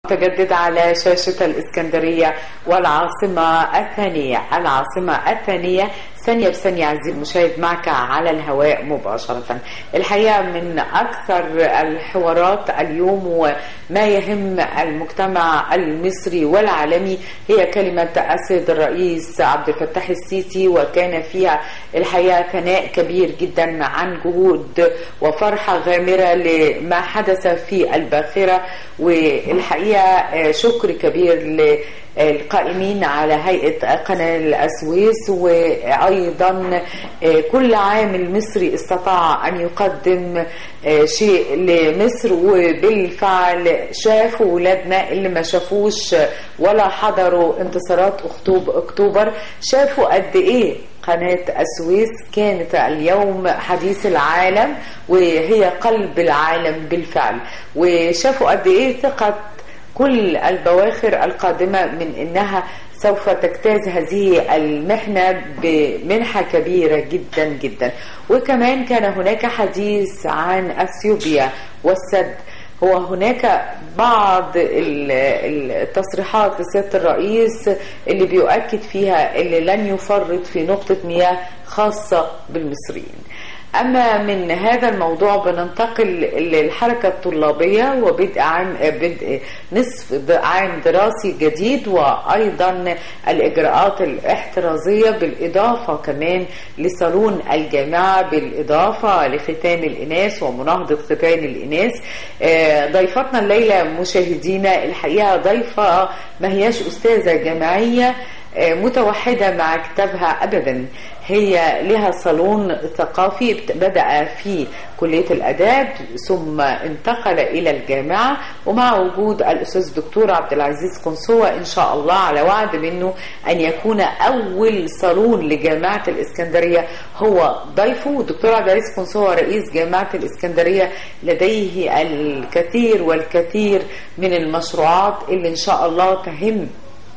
متجدد على شاشة الإسكندرية والعاصمة الثانية العاصمة الثانية ثانية بثانية عزيزي المشاهد معك على الهواء مباشرة الحقيقة من أكثر الحوارات اليوم وما يهم المجتمع المصري والعالمي هي كلمة السيد الرئيس عبد الفتاح السيسي وكان فيها الحقيقة ثناء كبير جدا عن جهود وفرحة غامرة لما حدث في الباخرة والحقيقة شكر كبير للقائمين على هيئة قناة السويس وأيضا كل عامل مصري استطاع أن يقدم شيء لمصر وبالفعل شافوا ولادنا اللي ما شافوش ولا حضروا انتصارات أكتوبر شافوا قد إيه قناة السويس كانت اليوم حديث العالم وهي قلب العالم بالفعل وشافوا قد ايه ثقة كل البواخر القادمة من انها سوف تجتاز هذه المحنة بمنحة كبيرة جدا جدا وكمان كان هناك حديث عن اثيوبيا والسد هو هناك بعض التصريحات لسيادة الرئيس اللي بيؤكد فيها اللي لن يفرط في نقطة مياه خاصة بالمصريين أما من هذا الموضوع بننتقل للحركة الطلابية وبدء عام بدء نصف عام دراسي جديد وأيضا الإجراءات الاحترازية بالإضافة كمان لصالون الجامعة بالإضافة لختان الإناث ومناهضة ختان الإناث ضيفتنا الليلة مشاهدينا الحقيقة ضيفة ما هياش أستاذة جامعية متوحدة مع كتابها أبدا هي لها صالون ثقافي بدأ في كلية الأداب ثم انتقل إلى الجامعة ومع وجود الأستاذ الدكتور عبد العزيز قنصوة إن شاء الله على وعد منه أن يكون أول صالون لجامعة الإسكندرية هو ضيفه الدكتور عبد العزيز قنصوة رئيس جامعة الإسكندرية لديه الكثير والكثير من المشروعات اللي إن شاء الله تهم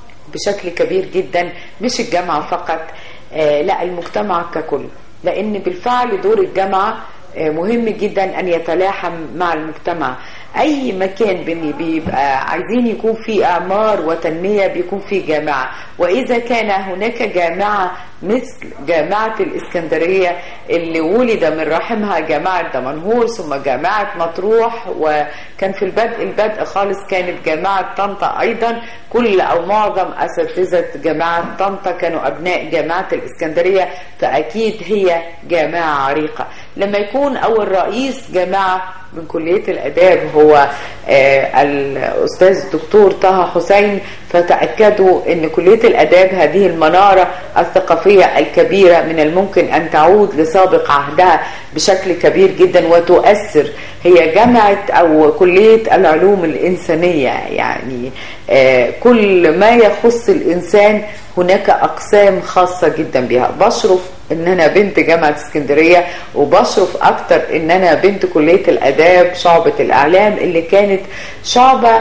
بشكل كبير جدا مش الجامعة فقط آه لا المجتمع ككل لأن بالفعل دور الجامعة آه مهم جدا أن يتلاحم مع المجتمع أي مكان بيبقى عايزين يكون فيه إعمار وتنمية بيكون فيه جامعة وإذا كان هناك جامعة مثل جامعة الإسكندرية اللي ولد من رحمها جامعة دمنهور ثم جامعة مطروح وكان في البدء البدء خالص كانت جامعة طنطا أيضا كل أو معظم أساتذة جامعة طنطا كانوا أبناء جامعة الإسكندرية فأكيد هي جامعة عريقة لما يكون أول رئيس جامعة من كلية الأداب هو آه الأستاذ الدكتور طه حسين فتأكدوا أن كلية الأداب هذه المنارة الثقافية الكبيرة من الممكن أن تعود لسابق عهدها بشكل كبير جدا وتؤثر هي جامعة أو كلية العلوم الإنسانية يعني آه كل ما يخص الإنسان هناك أقسام خاصة جدا بها بشرف ان انا بنت جامعة اسكندرية وبشرف اكتر ان انا بنت كلية الاداب شعبة الاعلام اللي كانت شعبة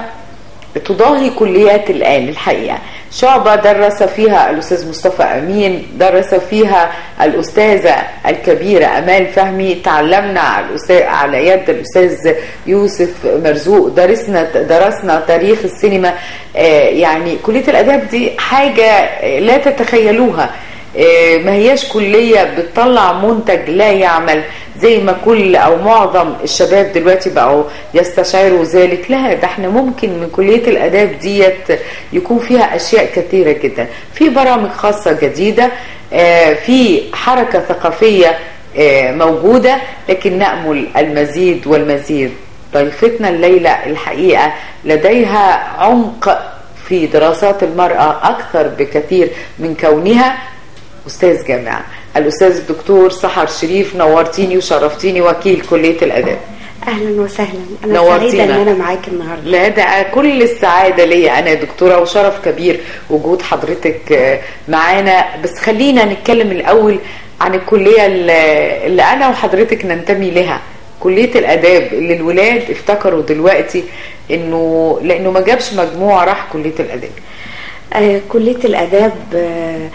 تضاهي كليات الان الحقيقة شعبة درس فيها الأستاذ مصطفى أمين درس فيها الأستاذة الكبيرة أمال فهمي تعلمنا على, الأستاذ على يد الأستاذ يوسف مرزوق درسنا درسنا تاريخ السينما يعني كلية الأداب دي حاجة لا تتخيلوها ما هياش كلية بتطلع منتج لا يعمل زي ما كل او معظم الشباب دلوقتي بقوا يستشعروا ذلك لا ده احنا ممكن من كلية الاداب ديت يكون فيها اشياء كثيرة جدا في برامج خاصة جديدة في حركة ثقافية موجودة لكن نأمل المزيد والمزيد ضيفتنا الليلة الحقيقة لديها عمق في دراسات المرأة أكثر بكثير من كونها أستاذ جامعة الأستاذ الدكتور سحر شريف نورتيني وشرفتيني وكيل كلية الأداب اهلا وسهلا انا نورتينا. سعيده ان انا معاك النهارده لا ده كل السعاده ليا انا دكتوره وشرف كبير وجود حضرتك معانا بس خلينا نتكلم الاول عن الكليه اللي انا وحضرتك ننتمي لها كليه الاداب اللي الولاد افتكروا دلوقتي انه لانه ما جابش مجموعه راح كليه الاداب آه كليه الاداب آه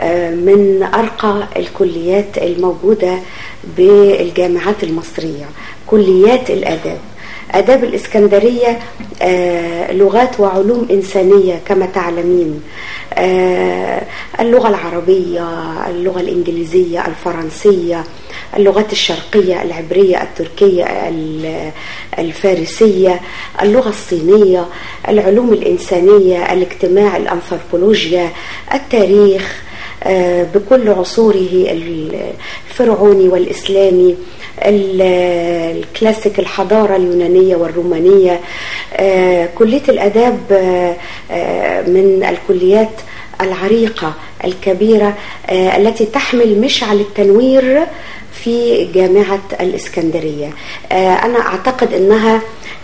من أرقى الكليات الموجودة بالجامعات المصرية كليات الآداب آداب الإسكندرية لغات وعلوم إنسانية كما تعلمين اللغة العربية اللغة الإنجليزية الفرنسية اللغات الشرقية العبرية التركية الفارسية اللغة الصينية العلوم الإنسانية الاجتماع الأنثروبولوجيا التاريخ بكل عصوره الفرعوني والإسلامي الكلاسيك الحضارة اليونانية والرومانية كلية الأداب من الكليات العريقة الكبيرة التي تحمل مشعل التنوير في جامعة الإسكندرية أنا أعتقد أنها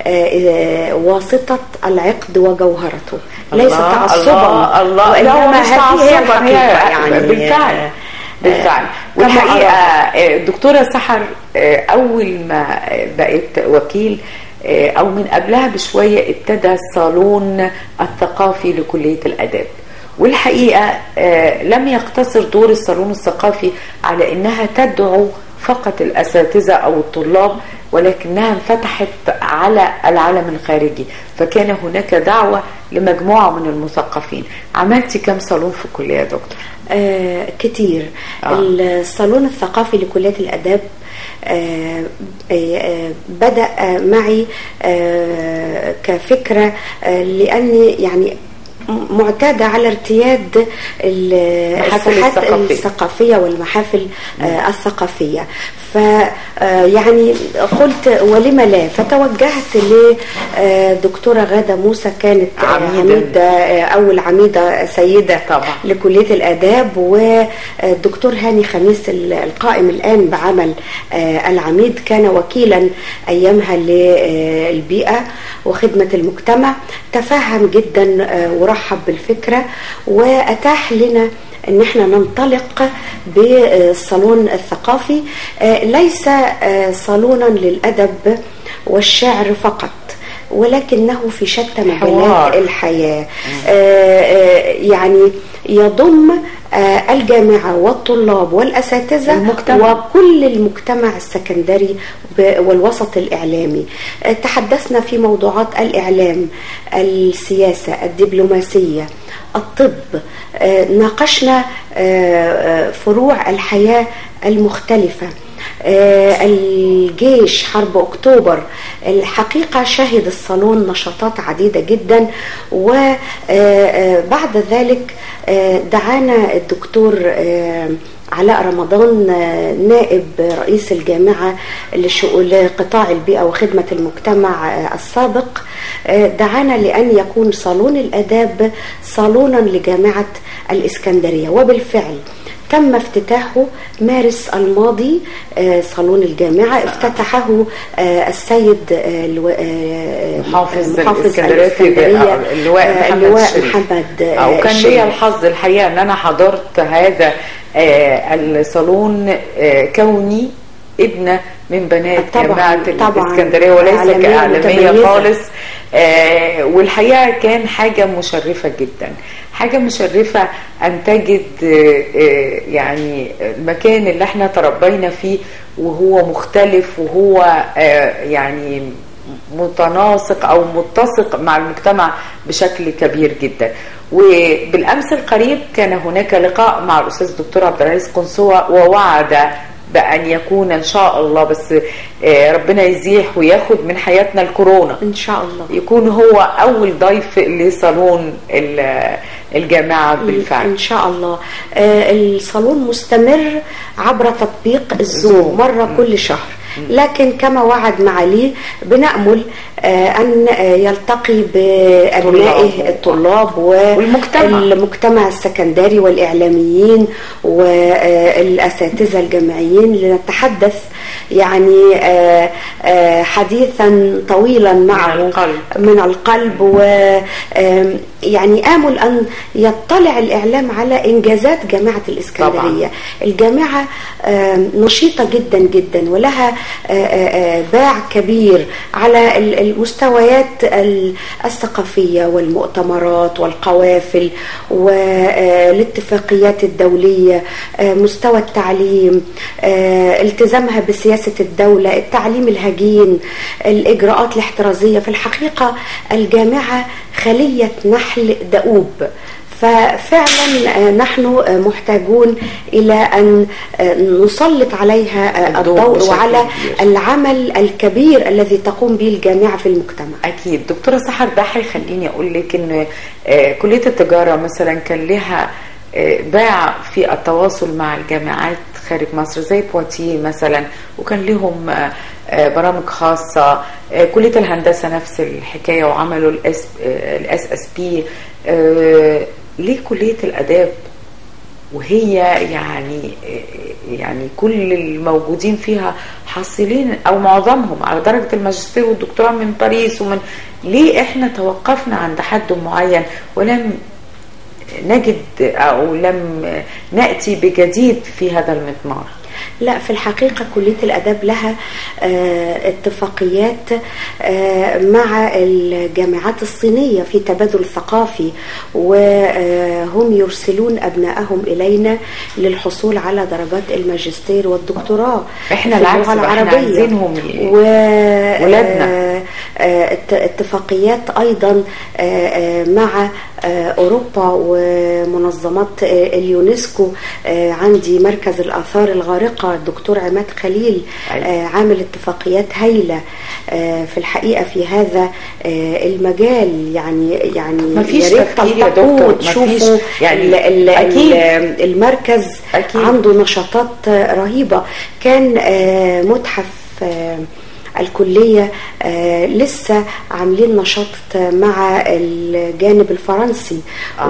واسطة العقد وجوهرته ليس تعصبا الله الله وإنما هذه هي الحقيقة يعني بالفعل بالفعل والحقيقة الدكتورة سحر أول ما بقت وكيل أو من قبلها بشوية ابتدى الصالون الثقافي لكلية الأداب والحقيقة لم يقتصر دور الصالون الثقافي على أنها تدعو فقط الأساتذة أو الطلاب ولكنها انفتحت على العالم الخارجي فكان هناك دعوة لمجموعة من المثقفين عملتي كم صالون في الكلية يا دكتور؟ آه كتير آه. الصالون الثقافي لكلية الأداب آه آه بدأ معي آه كفكرة آه لأني يعني معتادة على ارتياد الساحات الثقافية والمحافل آه الثقافية فيعني قلت ولم لا فتوجهت لدكتورة غادة موسى كانت عميدة أول عميدة سيدة طبعا. لكلية الآداب والدكتور هاني خميس القائم الآن بعمل العميد كان وكيلا أيامها للبيئة وخدمة المجتمع تفهم جدا ورحب بالفكرة وأتاح لنا ان احنا ننطلق بالصالون الثقافي ليس صالونا للادب والشعر فقط ولكنه في شتى مجالات الحياه يعني يضم الجامعة والطلاب والأساتذة المجتمع. وكل المجتمع السكندري والوسط الإعلامي تحدثنا في موضوعات الإعلام السياسة الدبلوماسية الطب ناقشنا فروع الحياة المختلفة الجيش حرب أكتوبر الحقيقة شهد الصالون نشاطات عديدة جدا وبعد ذلك دعانا الدكتور علاء رمضان نائب رئيس الجامعة لقطاع البيئة وخدمة المجتمع السابق دعانا لأن يكون صالون الأداب صالونا لجامعة الإسكندرية وبالفعل تم افتتاحه مارس الماضي صالون الجامعة افتتحه السيد محافظ, محافظ الاسكندرية اللواء محمد, اللواء محمد أو كان لي الحظ الحقيقة أن أنا حضرت هذا الصالون كوني ابنة من بنات طبعاً جامعة طبعاً الإسكندرية وليس عالمية كإعلامية متميزة. خالص آه والحقيقة كان حاجة مشرفة جدا حاجة مشرفة أن تجد آه آه يعني المكان اللي احنا تربينا فيه وهو مختلف وهو آه يعني متناسق او متسق مع المجتمع بشكل كبير جدا وبالامس القريب كان هناك لقاء مع الاستاذ الدكتور عبد العزيز قنصوة ووعد بان يكون ان شاء الله بس آه، ربنا يزيح وياخد من حياتنا الكورونا إن شاء الله يكون هو اول ضيف لصالون ال- الجامعه بالفعل إن شاء الله آه، الصالون مستمر عبر تطبيق الزوم زوم. مرة كل شهر لكن كما وعد معاليه بنأمل آه، أن آه، يلتقي بأبنائه طلاب. الطلاب والمجتمع. والمجتمع السكندري والإعلاميين والأساتذة الجامعيين لنتحدث يعني آه، آه، حديثا طويلا معه من القلب. من القلب و آم، يعني آمل أن يطلع الإعلام على إنجازات جامعة الإسكندرية طبعاً. الجامعة آم، نشيطة جدا جدا ولها آه، آه، باع كبير على ال- المستويات ال- الثقافية والمؤتمرات والقوافل والاتفاقيات الدولية آه، مستوى التعليم آه، التزامها بسياسة الدولة التعليم الهجين الإجراءات الاحترازية في الحقيقة الجامعة خلية نحل دؤوب ففعلا آه، نحن آه، محتاجون إلى أن آه، نسلط عليها آه، الضوء الضوء بشكل وعلى كبير. العمل الكبير الذي تقوم به الجامعة في المجتمع أكيد دكتورة سحر ده هيخليني أقول لك إن آه، كلية التجارة مثلا كان لها آه، باع في التواصل مع الجامعات خارج مصر زي بواتيه مثلا وكان لهم آه، آه، برامج خاصة آه، كلية الهندسة نفس الحكاية وعملوا الاس الاس اس بي ليه كلية الآداب وهي يعني يعني كل الموجودين فيها حاصلين او معظمهم على درجه الماجستير والدكتوراه من باريس ومن ليه احنا توقفنا عند حد معين ولم نجد او لم ناتي بجديد في هذا المضمار لا في الحقيقة كلية الأداب لها آه، اتفاقيات آه، مع الجامعات الصينية في تبادل ثقافي وهم يرسلون أبنائهم إلينا للحصول على درجات الماجستير والدكتوراه إحنا في العكس اللغة بقى، إحنا العربية عايزينهم ي- و ولادنا. آه، آه، ات- اتفاقيات أيضا آه، آه، مع آه، أوروبا ومنظمات آه، اليونسكو آه، عندي مركز الآثار الغارقة الدكتور عماد خليل أيوة. آه، عامل اتفاقيات هايلة آه، في الحقيقة في هذا آه، المجال يعني يعني مفيش يا ريت تفكير يا تلتقوا دكتور، وتشوفوا مفيش. يعني ال- ال- أكيد. ال- المركز أكيد. عنده نشاطات آه، رهيبة كان آه، متحف آه، الكلية آه، لسه عاملين نشاط مع الجانب الفرنسي آه.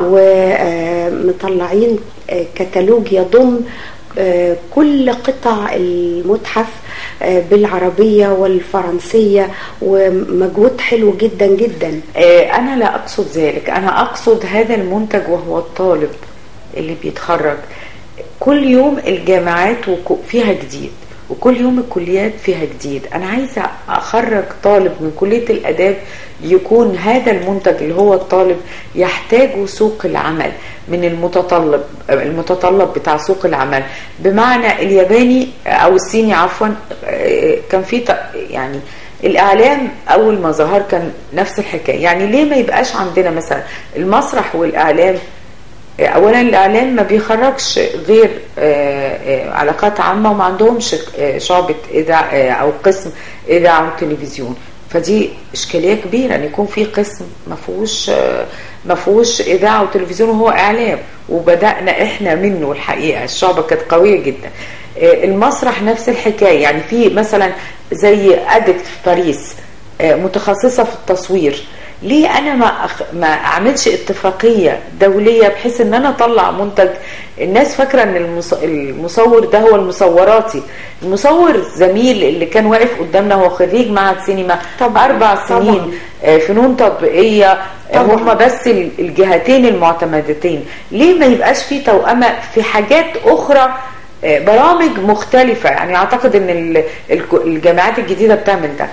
ومطلعين كتالوج يضم آه، كل قطع المتحف آه، بالعربية والفرنسية ومجهود حلو جدا جدا آه، أنا لا أقصد ذلك أنا أقصد هذا المنتج وهو الطالب اللي بيتخرج كل يوم الجامعات وك- فيها جديد وكل يوم الكليات فيها جديد أنا عايزة أخرج طالب من كلية الأداب يكون هذا المنتج اللي هو الطالب يحتاجه سوق العمل من المتطلب المتطلب بتاع سوق العمل بمعنى الياباني أو الصيني عفوا آه، كان في ت- يعني الاعلام اول ما ظهر كان نفس الحكايه يعني ليه ما يبقاش عندنا مثلا المسرح والاعلام اولا الاعلام ما بيخرجش غير آه، آه، علاقات عامه وما عندهمش آه، شعبة اذاعه آه، او قسم اذاعه وتلفزيون فدي اشكاليه كبيره ان يكون في قسم ما فيهوش آه، ما فيهوش اذاعه وتلفزيون وهو اعلام وبدانا احنا منه الحقيقه الشعبه كانت قويه جدا آه، المسرح نفس الحكايه يعني في مثلا زي ادكت في باريس آه، متخصصه في التصوير ليه انا ما أخ... ما اعملش اتفاقيه دوليه بحيث ان انا اطلع منتج الناس فاكره ان المص... المصور ده هو المصوراتي المصور زميل اللي كان واقف قدامنا هو خريج معهد سينما طبعاً، اربع طبعاً. سنين آه، فنون تطبيقيه آه، طبعاً. هم بس ال- الجهتين المعتمدتين ليه ما يبقاش في توأمة في حاجات اخرى آه، برامج مختلفة يعني اعتقد ان ال- الك- الجامعات الجديدة بتعمل ده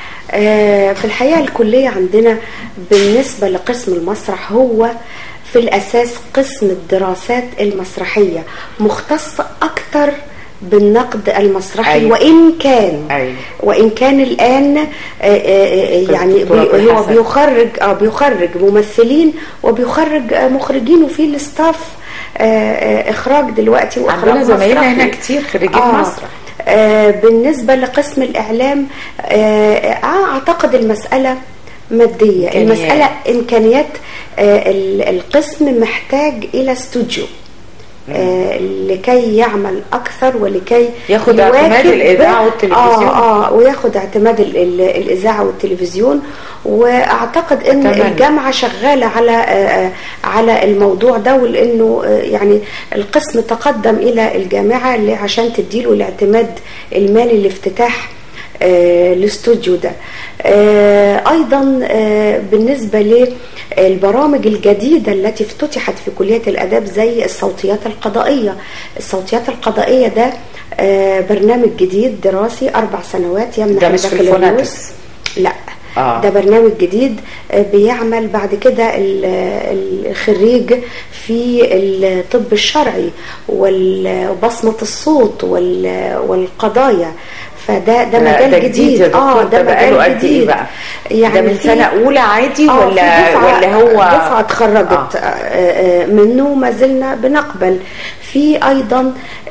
آه، في الحقيقة الكلية عندنا بالنسبة لقسم المسرح هو في الأساس قسم الدراسات المسرحية مختص أكتر بالنقد المسرحي أيوة. وإن كان أيوة. وإن كان الآن آه، آه، آه، يعني الدكتورة بي- هو بالحسن. بيخرج اه بيخرج ممثلين وبيخرج آه، مخرجين وفي الاستاف آه، آه، إخراج دلوقتي وإخراج عندنا زمايلنا مسرحي. هنا كتير خريجين مسرح. آه، بالنسبة لقسم الإعلام آه، آه، أعتقد المسألة مادية إمكانيات. المسألة إمكانيات آه، ال- القسم محتاج إلى استوديو آه، لكي يعمل أكثر ولكي ياخد اعتماد يواكب- الإذاعة والتلفزيون. آه آه وياخد اعتماد ال- ال- الإذاعة والتلفزيون وأعتقد أن أتمنى. الجامعة شغالة على آه، آه، على الموضوع ده ولأنه آه، يعني القسم تقدم إلى الجامعة اللي عشان تديله الاعتماد المالي لافتتاح آه، الاستوديو ده آه، ايضا آه، بالنسبه للبرامج الجديده التي افتتحت في كليه الاداب زي الصوتيات القضائيه الصوتيات القضائيه ده آه، برنامج جديد دراسي اربع سنوات يمنح ده مش في البكالوريوس. الفوناتكس. لا آه. ده برنامج جديد آه، بيعمل بعد كده ال- ال- الخريج في الطب الشرعي وال- وبصمة الصوت وال- والقضايا فده ده ده- مجال ده جديد, يا دكتور، اه ده ده بقاله مجال قد إيه جديد بقى؟ ده من في- سنة أولى عادي آه، ولا في دفعة ولا هو دفعة اتخرجت آه. آه. آه، منه ما زلنا بنقبل في ايضا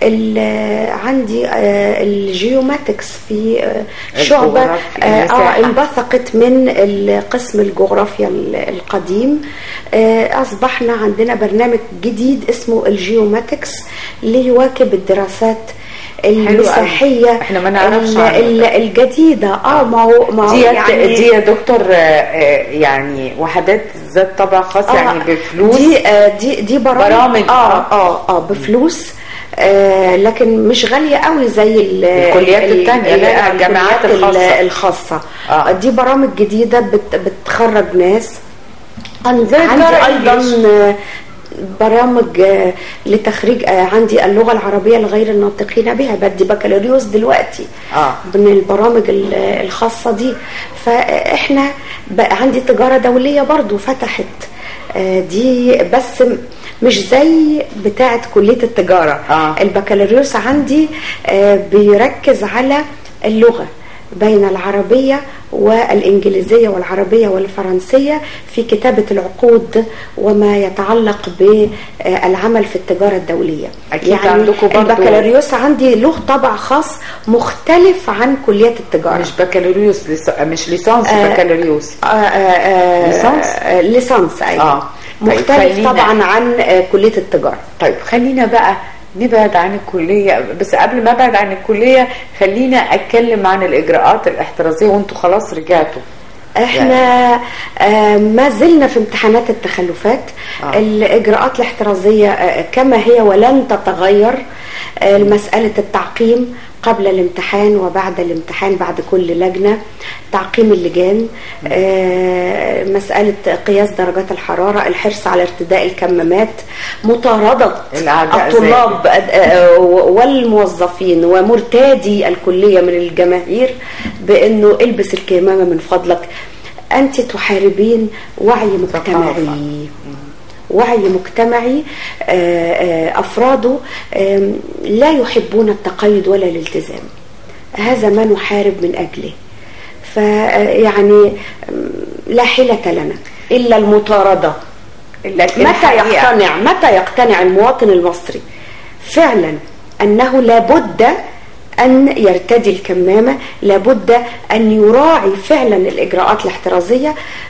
ال- عندي آه، الجيوماتكس في آه، شعبة الجغرافيا، آه، المساحة. اه انبثقت من القسم الجغرافيا ال- القديم آه، اصبحنا عندنا برنامج جديد اسمه الجيوماتكس ليواكب الدراسات المساحية إحنا ما نعرفش ال- عنه. ال- الجديدة اه ما هو ما هو دي يعني دي يا دكتور آه، آه، يعني وحدات ذات طابع خاص يعني بفلوس دي آه دي دي برامج برامج، اه آه. اه اه بفلوس آه لكن مش غالية قوي زي ال- الكليات ال- التانية، ال- لا، الجامعات الكليات ال- الخاصة. الخاصة آه. آه. دي برامج جديدة بت بتخرج ناس عن- زي عندي الدار ايضا إنجليش. آه، برامج آه، لتخريج آه، عندي اللغة العربية لغير الناطقين بها بدي بكالوريوس دلوقتي آه. من البرامج ال- الخاصة دي فاحنا بقى عندي تجارة دولية برضو فتحت آه، دي بس م- مش زي بتاعة كلية التجارة آه. البكالوريوس عندي آه، بيركز على اللغة بين العربية والإنجليزية والعربية والفرنسية في كتابة العقود وما يتعلق بالعمل في التجارة الدولية أكيد يعني عندكم برضو- البكالوريوس عندي له طبع خاص مختلف عن كلية التجارة مش بكالوريوس لس... مش ليسانس آه. بكالوريوس آه، آه، آه، ليسانس؟ آه، ليسانس أيوة آه. طيب، مختلف خلينا- طبعا عن آه، كلية التجارة طيب خلينا بقى نبعد عن الكلية بس قبل ما ابعد عن الكلية خلينا اتكلم عن الاجراءات الاحترازية وانتوا خلاص رجعتوا احنا آه ما زلنا في امتحانات التخلفات آه. آه. الاجراءات الاحترازيه آه كما هي ولن تتغير آه مساله التعقيم قبل الامتحان وبعد الامتحان بعد كل لجنه تعقيم اللجان آه مساله قياس درجات الحراره الحرص على ارتداء الكمامات مطارده الأعداء الطلاب آه، والموظفين ومرتادي الكليه من الجماهير بانه البس الكمامه من فضلك انت تحاربين وعي مجتمعي وعي مجتمعي آه، آه، افراده آم، لا يحبون التقيد ولا الالتزام هذا ما نحارب من اجله فيعني لا حيله لنا الا المطارده لكن متى الحقيقة- يقتنع متى يقتنع المواطن المصري فعلا انه لابد ان يرتدي الكمامه لابد ان يراعي فعلا الاجراءات الاحترازيه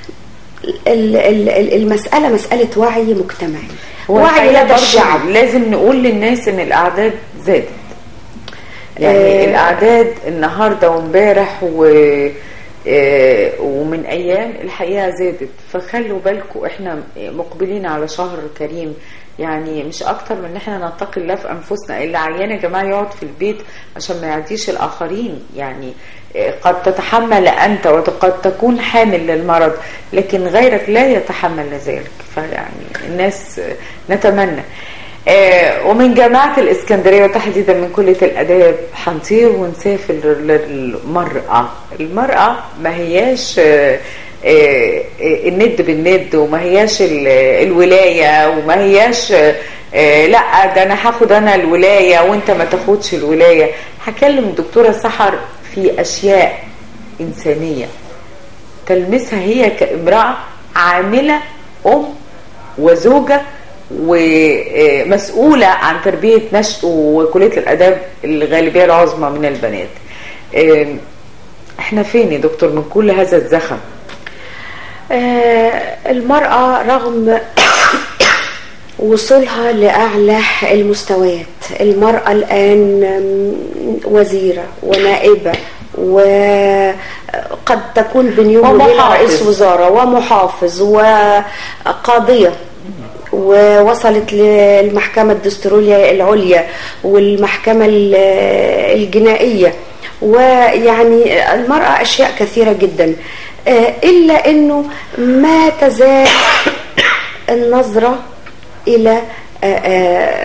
ال- ال- ال- المساله مساله وعي مجتمعي هو وعي الحقيقة لدى برضو الشعب لازم نقول للناس ان الاعداد زادت يعني آه. الاعداد النهارده وامبارح و آه، ومن ايام الحقيقه زادت فخلوا بالكم احنا مقبلين على شهر كريم يعني مش اكتر من ان احنا نتقي الله في انفسنا اللي عيان يا جماعه يقعد في البيت عشان ما يعديش الاخرين يعني آه، قد تتحمل انت وقد تكون حامل للمرض لكن غيرك لا يتحمل ذلك فيعني الناس آه، نتمنى آه، ومن جامعة الإسكندرية وتحديدا من كلية الآداب هنطير ونسافر للمرأة المرأة ما هياش آه، آه، آه، الند بالند وما هياش ال- الولاية وما هياش آه، آه، لا ده أنا هاخد أنا الولاية وأنت ما تاخدش الولاية هكلم الدكتورة سحر في أشياء إنسانية تلمسها هي كامرأة عاملة أم وزوجة ومسؤولة عن تربية نشء وكلية الأداب الغالبية العظمى من البنات آم، احنا فين يا دكتور من كل هذا الزخم آه، المرأة رغم وصولها لأعلى المستويات المرأة الآن آم، وزيرة ونائبة وقد تكون بين يوم وليلة ومحافظ. رئيس وزارة ومحافظ وقاضية ووصلت للمحكمة الدستورية العليا والمحكمة ال- الجنائية ويعني المرأة أشياء كثيرة جدا آه، إلا أنه ما تزال النظرة إلى آه، آه،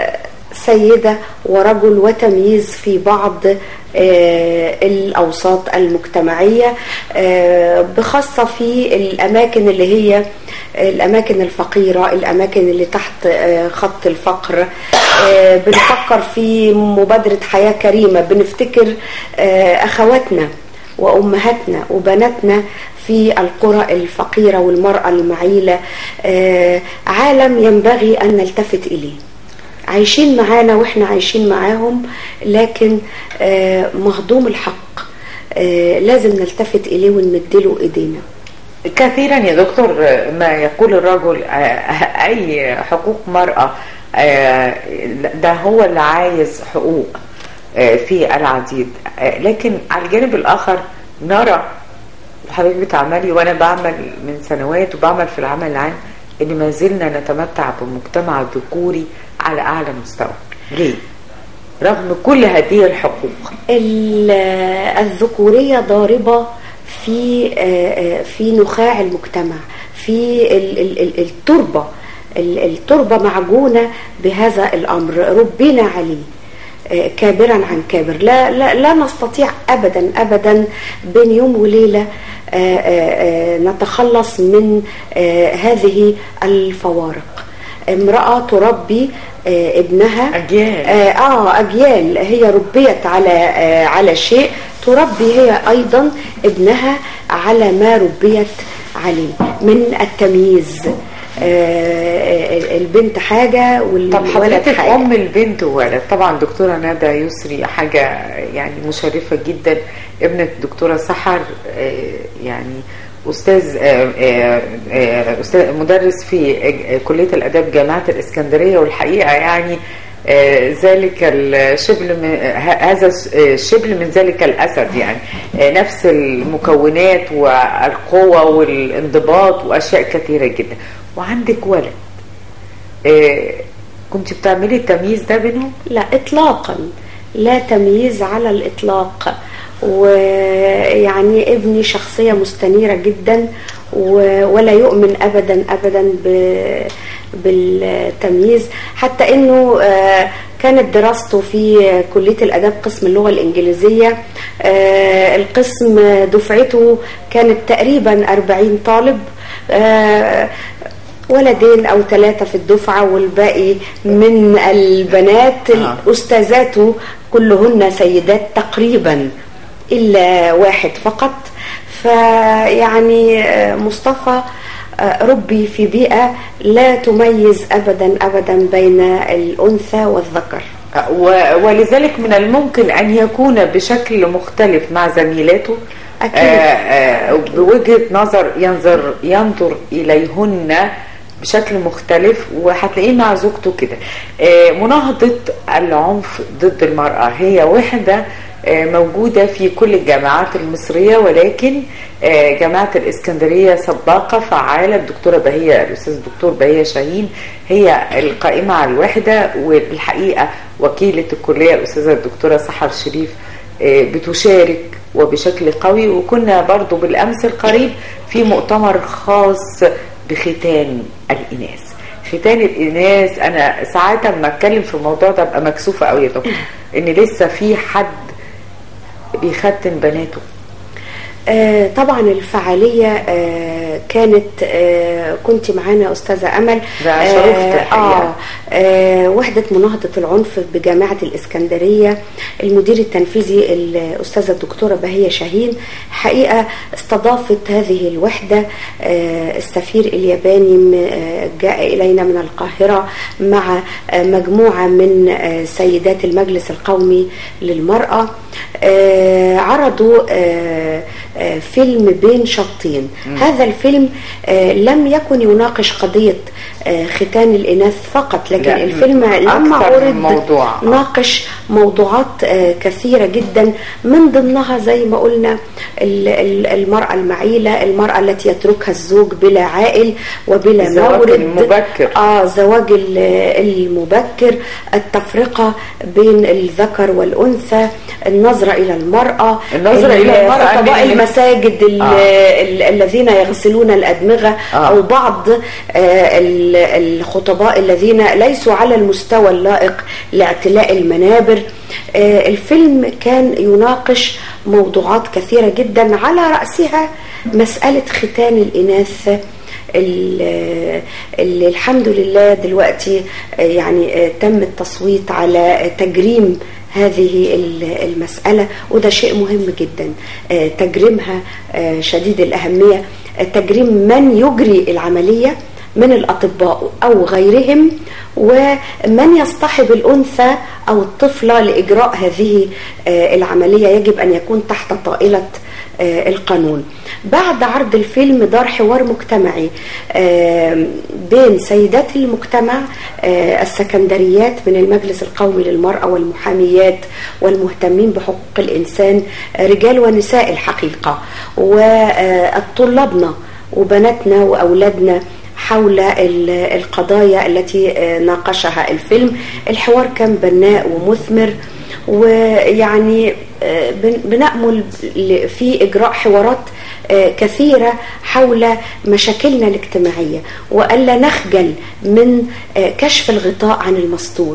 سيدة ورجل وتمييز في بعض آه، الأوساط المجتمعية آه، بخاصة في الأماكن اللي هي الأماكن الفقيرة الأماكن اللي تحت آه، خط الفقر آه، بنفكر في مبادرة حياة كريمة بنفتكر آه، أخواتنا وأمهاتنا وبناتنا في القرى الفقيرة والمرأة المعيلة آه، عالم ينبغي أن نلتفت إليه عايشين معانا واحنا عايشين معاهم لكن آه، مهضوم الحق آه، لازم نلتفت إليه ونمدله إيدينا كثيرا يا دكتور ما يقول الرجل آه، اي حقوق مرأة آه، ده هو اللي عايز حقوق آه، في العديد آه، لكن على الجانب الاخر نرى وحضرتك بتعملي وانا بعمل من سنوات وبعمل في العمل العام ان ما زلنا نتمتع بمجتمع ذكوري على اعلى مستوى ليه رغم كل هذه الحقوق ال- الذكورية ضاربة في آه، آه، في نخاع المجتمع في ال- ال- ال- التربة ال- التربة معجونة بهذا الأمر ربنا عليه آه، كابرا عن كابر لا, لا, لا نستطيع أبدا أبدا بين يوم وليلة آه، آه، آه، نتخلص من آه، هذه الفوارق امرأة تربي آه، ابنها أجيال. آه، اه اجيال هي ربيت على آه على شيء تربي هي ايضا ابنها على ما ربيت عليه من التمييز آه البنت حاجه طب والولد حضرتك حاجه ام البنت وولد طبعا دكتوره ندى يسري حاجه يعني مشرفه جدا ابنه الدكتوره سحر آه، يعني استاذ آه، آه، آه، استاذ مدرس في آه، كليه الاداب جامعه الاسكندريه والحقيقه يعني آه، ذلك الشبل من ه- هذا الشبل من ذلك الاسد يعني آه، نفس المكونات والقوه والانضباط واشياء كثيره جدا وعندك ولد آه، كنت بتعملي التمييز ده بينهم؟ لا اطلاقا لا تمييز على الاطلاق ويعني ابني شخصيه مستنيره جدا و- ولا يؤمن ابدا ابدا ب- بالتمييز حتى انه آه، كانت دراسته في كليه الاداب قسم اللغه الانجليزيه آه، القسم دفعته كانت تقريبا 40 طالب آه، ولدين او ثلاثه في الدفعه والباقي من البنات آه. استاذاته كلهن سيدات تقريبا الا واحد فقط فيعني آه، مصطفى آه، ربي في بيئه لا تميز ابدا ابدا بين الانثى والذكر آه، و- ولذلك من الممكن أن يكون بشكل مختلف مع زميلاته أكيد. آه، آه، بوجهة نظر ينظر ينظر إليهن بشكل مختلف وهتلاقيه مع زوجته كده آه، مناهضة العنف ضد المرأة هي وحدة آه، موجودة في كل الجامعات المصرية ولكن آه، جامعة الإسكندرية سباقة فعالة الدكتورة بهية الأستاذ الدكتور بهية شاهين هي القائمة على الوحدة والحقيقة وكيلة الكلية الأستاذة الدكتورة سحر شريف آه، بتشارك وبشكل قوي وكنا برضو بالأمس القريب في مؤتمر خاص بختان الإناث ختان الإناث أنا ساعات لما أتكلم في الموضوع ده أبقى مكسوفة قوي يا دكتور إن لسه في حد بيختن بناته آه، طبعا الفعالية آه، كانت آه، كنت معانا أستاذة أمل ده شرفت الحقيقة. آه آه، وحدة مناهضة العنف بجامعة الإسكندرية المدير التنفيذي الأستاذة الدكتورة بهية شاهين حقيقة استضافت هذه الوحدة آه، السفير الياباني م- آه، جاء إلينا من القاهرة مع آه، مجموعة من آه، سيدات المجلس القومي للمرأة آه، عرضوا آه، آه، فيلم بين شطين هذا الفيلم آه، لم يكن يناقش قضية آه، ختان الإناث فقط لكن لا، الفيلم لما أكثر من عرض موضوع. ناقش موضوعات آه، كثيرة جدا من ضمنها زي ما قلنا ال- ال- المرأة المعيلة المرأة التي يتركها الزوج بلا عائل وبلا الزواج مورد المبكر. اه زواج ال- المبكر التفرقة بين الذكر والأنثى النظرة إلى المرأة النظرة إلى المرأة خطباء اللي- المساجد ال- آه. ال- الذين يغسلون الأدمغة آه. أو بعض آه، ال- الخطباء الذين ليسوا على المستوى اللائق لاعتلاء المنابر آه، الفيلم كان يناقش موضوعات كثيرة جدا على رأسها مسألة ختان الإناث ال- اللي الحمد لله دلوقتي آه، يعني آه، تم التصويت على آه، تجريم هذه ال- المسألة وده شيء مهم جدا آه، تجريمها آه، شديد الأهمية آه، تجريم من يجري العملية من الأطباء أو غيرهم ومن يصطحب الأنثى أو الطفلة لإجراء هذه آه، العملية يجب أن يكون تحت طائلة آه، القانون بعد عرض الفيلم دار حوار مجتمعي آه، بين سيدات المجتمع آه، السكندريات من المجلس القومي للمرأة والمحاميات والمهتمين بحقوق الإنسان آه، رجال ونساء الحقيقة وطلابنا وبناتنا وأولادنا حول ال- القضايا التي آه، ناقشها الفيلم الحوار كان بناء ومثمر ويعني آه، بن- بنأمل ل- في إجراء حوارات آه، كثيرة حول مشاكلنا الاجتماعية وألا نخجل من آه، كشف الغطاء عن المستور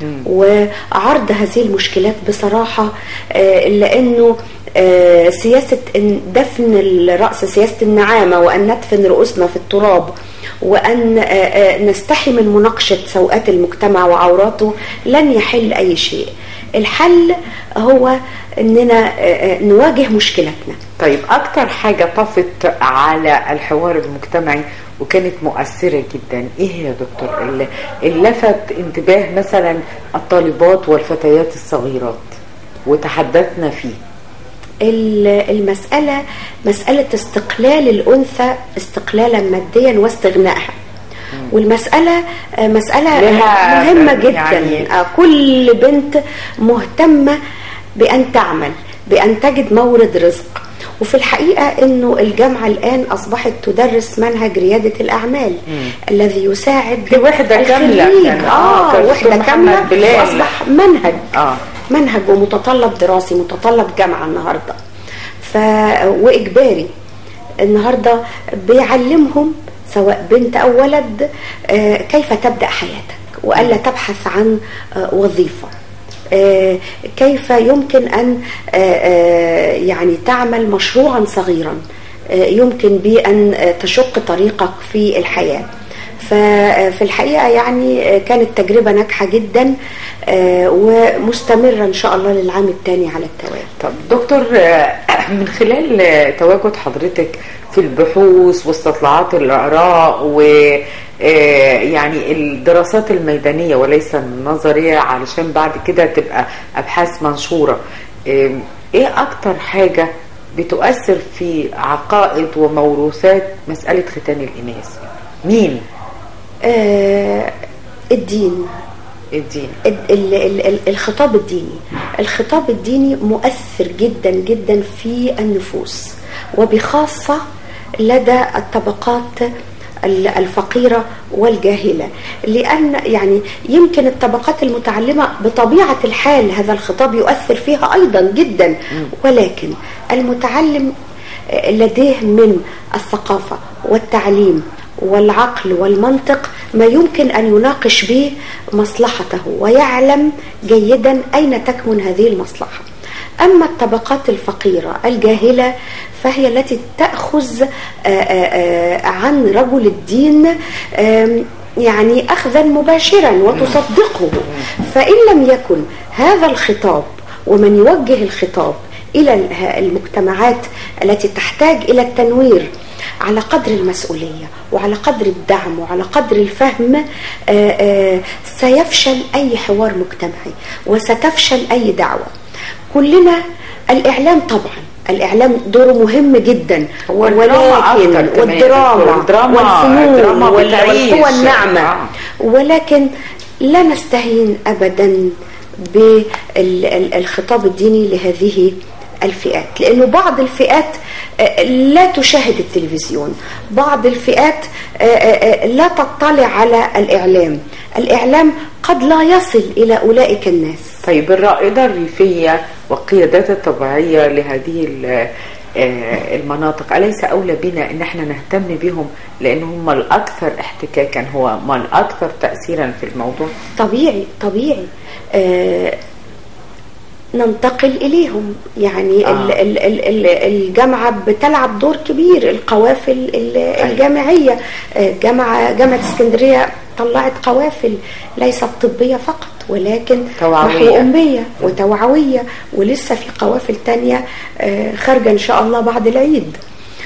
وعرض هذه المشكلات بصراحة آه، لأنه آه، سياسة إن دفن الرأس سياسة النعامة وأن ندفن رؤوسنا في التراب وأن آه، آه، نستحي من مناقشة سوءات المجتمع وعوراته لن يحل أي شيء الحل هو أننا آه، آه، نواجه مشكلتنا طيب اكتر حاجة طفت على الحوار المجتمعي وكانت مؤثرة جدا ايه هي يا دكتور اللي, اللي لفت انتباه مثلا الطالبات والفتيات الصغيرات وتحدثنا فيه ال- المسألة مسألة استقلال الأنثى استقلالا ماديا واستغنائها والمسألة آه، مسألة لها مهمة جدا يعني- آه، كل بنت مهتمة بأن تعمل بأن تجد مورد رزق وفي الحقيقة أنه الجامعة الآن أصبحت تدرس منهج ريادة الأعمال الذي يساعد في وحدة كاملة الخريج. كان- آه، آه كان وحدة دكتور كاملة محمد بلال. وأصبح منهج آه. منهج ومتطلب دراسي متطلب جامعة النهاردة ف... وإجباري النهاردة بيعلمهم سواء بنت أو ولد آه، كيف تبدأ حياتك وألا تبحث عن آه، وظيفة آه، كيف يمكن أن آه، آه، يعني تعمل مشروعا صغيرا آه، يمكن بأن آه، تشق طريقك في الحياة ففي الحقيقة يعني كانت تجربة ناجحة جدا آه، ومستمرة إن شاء الله للعام الثاني على التوالي طب دكتور آه، من خلال آه، تواجد حضرتك في البحوث واستطلاعات الآراء و آه، يعني الدراسات الميدانية وليس النظرية علشان بعد كده تبقى أبحاث منشورة آه، إيه أكتر حاجة بتؤثر في عقائد وموروثات مسألة ختان الإناث مين آه، الدين الدين ال- ال- ال- ال- الخطاب الديني الخطاب الديني مؤثر جدا جدا في النفوس وبخاصة لدى الطبقات ال- الفقيرة والجاهلة لأن يعني يمكن الطبقات المتعلمة بطبيعة الحال هذا الخطاب يؤثر فيها أيضا جدا ولكن المتعلم لديه من الثقافة والتعليم والعقل والمنطق ما يمكن أن يناقش به مصلحته ويعلم جيدا أين تكمن هذه المصلحة أما الطبقات الفقيرة الجاهلة فهي التي تأخذ آه، آه، آه، عن رجل الدين آم، يعني أخذا مباشرا وتصدقه فإن لم يكن هذا الخطاب ومن يوجه الخطاب إلى ال- المجتمعات التي تحتاج إلى التنوير على قدر المسؤولية وعلى قدر الدعم وعلى قدر الفهم آه، آه، سيفشل أي حوار مجتمعي وستفشل أي دعوة كلنا الإعلام طبعا الإعلام دوره مهم جدا هو الدراما أكتر كمان. والدراما والدراما- والفنون الدراما وال- بتعيش. والقوى الناعمة آه. ولكن لا نستهين أبدا بالخطاب الديني لهذه الفئات لأنه بعض الفئات آه، لا تشاهد التلفزيون بعض الفئات آه، آه، لا تطلع على الإعلام الإعلام قد لا يصل إلى أولئك الناس طيب الرائدة الريفية والقيادات الطبيعية لهذه ال- آه، المناطق أليس أولى بنا أن احنا نهتم بهم لأن هم الأكثر احتكاكا هو هم الأكثر تأثيرا في الموضوع طبيعي طبيعي آه ننتقل إليهم يعني آه. ال ال ال ال الجامعة بتلعب دور كبير القوافل ال- الجامعية آه، جامعة جامعة اسكندرية طلعت قوافل ليست طبية فقط ولكن توعوية. نحو أمية وتوعوية ولسه في قوافل تانية آه، خارجة إن شاء الله بعد العيد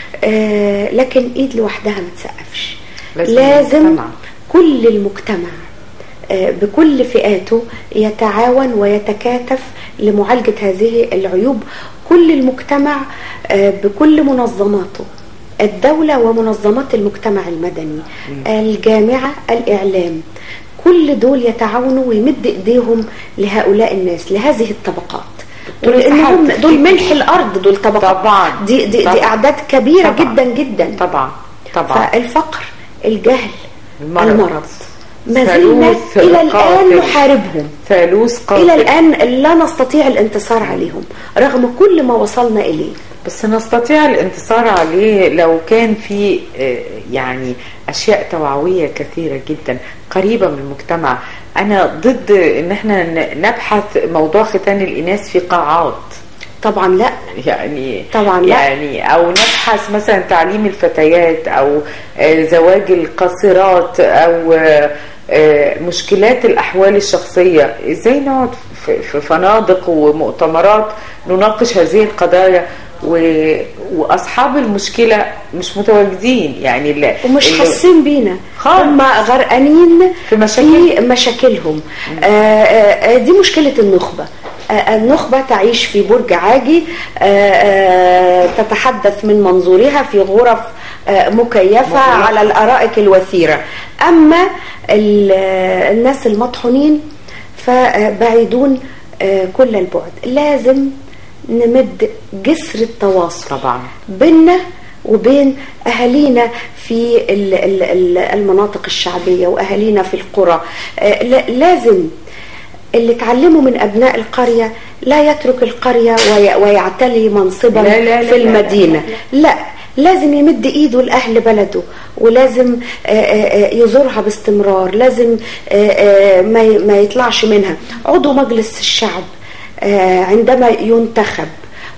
آه، لكن إيد لوحدها ما تسقفش لازم لازم المجتمع. كل المجتمع آه، بكل فئاته يتعاون ويتكاتف لمعالجة هذه العيوب كل المجتمع آه، بكل منظماته الدولة ومنظمات المجتمع المدني الجامعة الإعلام كل دول يتعاونوا ويمد إيديهم لهؤلاء الناس لهذه الطبقات دكتورة ولأنهم سحر، دول ملح الأرض دول طبقات طبعاً. دي, دي, طبعاً. دي أعداد كبيرة طبعاً. جدا جدا طبعا طبعا فالفقر الجهل المرض. المرض, المرض. ما زلنا ثالوث إلى الآن قاتل. نحاربهم ثالوث قاتل إلى الآن لا نستطيع الانتصار عليهم رغم كل ما وصلنا إليه بس نستطيع الانتصار عليه لو كان في آه، يعني اشياء توعويه كثيره جدا قريبه من المجتمع انا ضد ان احنا ن- نبحث موضوع ختان الاناث في قاعات طبعا لا يعني طبعاً لا. يعني او نبحث مثلا تعليم الفتيات او آه، زواج القاصرات او آه، آه، مشكلات الاحوال الشخصيه ازاي نقعد في في فنادق ومؤتمرات نناقش هذه القضايا و... واصحاب المشكله مش متواجدين يعني ال- ومش اللي- حاسين بينا خالص. هم غرقانين في مشاكل. في مشاكلهم آه، آه، آه، دي مشكلة النخبة آه، النخبة تعيش في برج عاجي آه، آه، تتحدث من منظورها في غرف آه، مكيفة على الأرائك الوثيرة أما ال- آه، الناس المطحونين فبعيدون آه، كل البعد لازم نمد جسر التواصل طبعا بيننا وبين أهالينا في ال- ال- ال- المناطق الشعبية وأهالينا في القرى آه، لا- لازم اللي اتعلموا من أبناء القرية لا يترك القرية وي- ويعتلي منصبا لا- لا- لا- في لا- المدينة لا لازم يمد ايده لاهل بلده ولازم آه، آه، آه، يزورها باستمرار لازم آه، آه، ما ي- ما يطلعش منها عضو مجلس الشعب آه، عندما ينتخب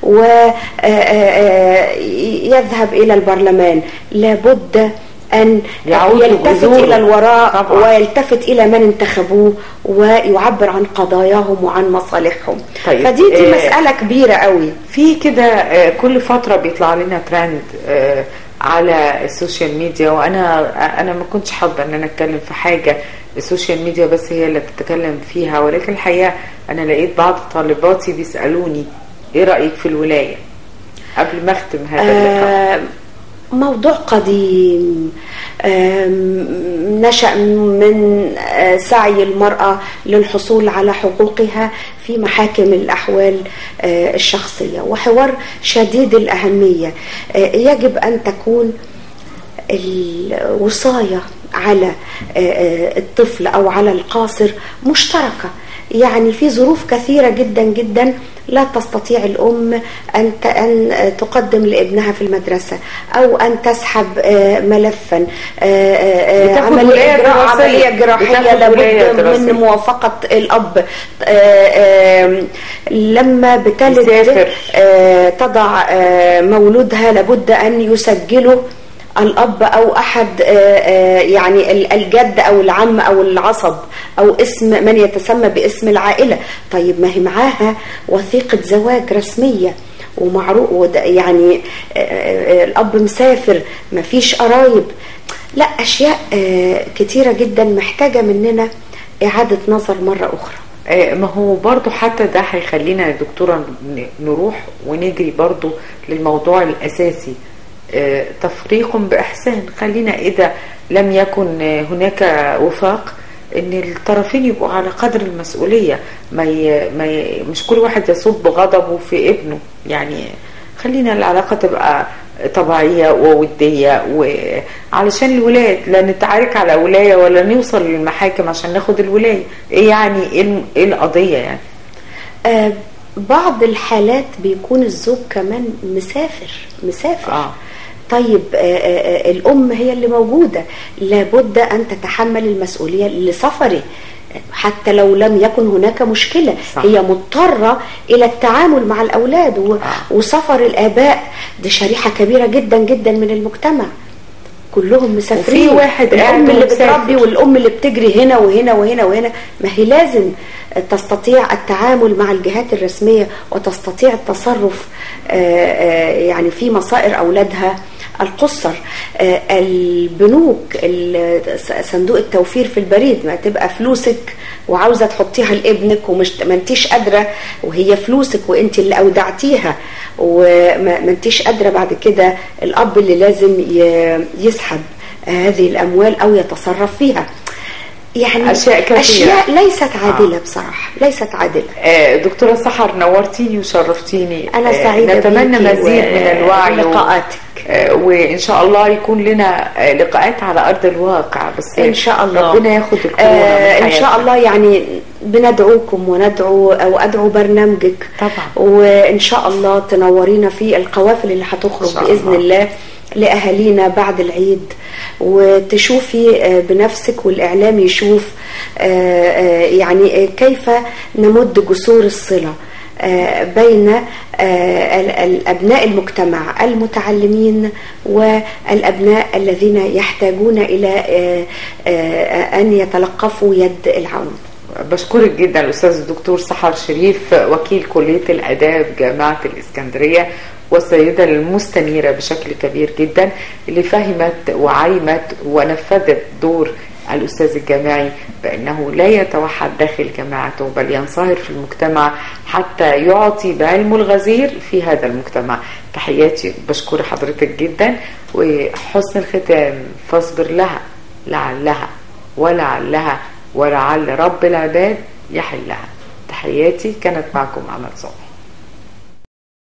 ويذهب إلى البرلمان لابد أن يعود يلتفت لجذوره. إلى الوراء طبعا. ويلتفت إلى من انتخبوه ويعبر عن قضاياهم وعن مصالحهم طيب، فدي دي آه، مسألة كبيرة قوي في كده آه، كل فترة بيطلع لنا ترند آه، على السوشيال ميديا وانا انا ما كنتش حابة ان انا اتكلم في حاجة السوشيال ميديا بس هي اللي بتتكلم فيها ولكن الحقيقة انا لقيت بعض طالباتي بيسألوني ايه رأيك في الولاية قبل ما اختم هذا اللقاء آه، موضوع قديم آم، نشأ من آه، سعي المرأة للحصول على حقوقها في محاكم الأحوال آه، الشخصية وحوار شديد الأهمية آه، يجب أن تكون الوصاية على آه، آه، الطفل أو على القاصر مشتركة يعني في ظروف كثيرة جدا جدا لا تستطيع الأم أن ت- أن تقدم لابنها في المدرسة أو أن تسحب آه، ملفا آه، آه، آه، بتاخد عملية ولاية إجراء دراسية. عملية جراحية بتاخد ولاية لابد دراسية. من موافقة الأب آه، آه، لما بتلد يسافر. آه، تضع آه، مولودها لابد أن يسجله الأب أو أحد آه، آه، يعني ال- الجد أو العم أو العصب أو اسم من يتسمى باسم العائلة طيب ما هي معاها وثيقة زواج رسمية ومعروف وده- يعني آه، آه، الأب مسافر مفيش قرايب لا أشياء آه، كتيرة جدا محتاجة مننا إعادة نظر مرة أخرى آه، ما هو برضو حتى ده هيخلينا يا دكتورة ن- نروح ونجري برضو للموضوع الأساسي آه، تفريق بإحسان خلينا إذا لم يكن آه، هناك وفاق ان الطرفين يبقوا على قدر المسؤوليه ما, ي... ما ي... مش كل واحد يصب غضبه في ابنه يعني خلينا العلاقه تبقى طبيعيه ووديه وعلشان الولاد لا نتعارك على ولايه ولا نوصل للمحاكم عشان ناخد الولايه ايه يعني ايه الم- إيه القضيه يعني آه، بعض الحالات بيكون الزوج كمان مسافر مسافر آه. طيب آه، آه، آه، الأم هي اللي موجودة لابد أن تتحمل المسؤولية لسفره حتى لو لم يكن هناك مشكلة صح. هي مضطرة إلى التعامل مع الأولاد و- آه. وسفر الآباء دي شريحة كبيرة جدا جدا من المجتمع كلهم مسافرين وفي واحد قاعد الأم اللي ومسافر. بتربي والام اللي بتجري هنا وهنا وهنا وهنا ما هي لازم تستطيع التعامل مع الجهات الرسميه وتستطيع التصرف آه، آه، يعني في مصائر اولادها القصر آه، البنوك ال- صندوق التوفير في البريد ما تبقى فلوسك وعاوزه تحطيها لابنك ومش ما انتيش قادره وهي فلوسك وانت اللي اودعتيها وما ما انتيش قادره بعد كده الاب اللي لازم ي- يسحب هذه الاموال او يتصرف فيها يعني أشياء كثيرة. اشياء ليست عادله بصراحه ليست عادله آه، دكتورة سحر نورتيني وشرفتيني أنا آه، سعيدة نتمنى بيكي مزيد من الوعي و- ولقاءاتك. آه، وإن شاء الله يكون لنا آه، لقاءات على أرض الواقع بس ان شاء الله ربنا ياخد الكورونا آه من ان شاء حياتنا. الله يعني بندعوكم وندعو او ادعو برنامجك طبعا. وان شاء الله تنورينا في القوافل اللي هتخرج إن شاء باذن الله. الله لاهالينا بعد العيد وتشوفي آه، بنفسك والاعلام يشوف آه، آه، يعني آه، كيف نمد جسور الصله آه، بين آه، ال- ال- أبناء المجتمع المتعلمين والأبناء الذين يحتاجون إلى آه، آه، أن يتلقفوا يد العون بشكرك جدا الأستاذ الدكتور سحر شريف وكيل كلية الآداب جامعة الإسكندرية والسيدة المستنيرة بشكل كبير جدا اللي فهمت وعلمت ونفذت دور الأستاذ الجامعي بأنه لا يتوحد داخل جامعته بل ينصهر في المجتمع حتى يعطي بعلمه الغزير في هذا المجتمع تحياتي بشكر حضرتك جدا وحسن الختام فاصبر لها لعلها ولعلها ولعل رب العباد يحلها تحياتي كانت معكم أمل صبحي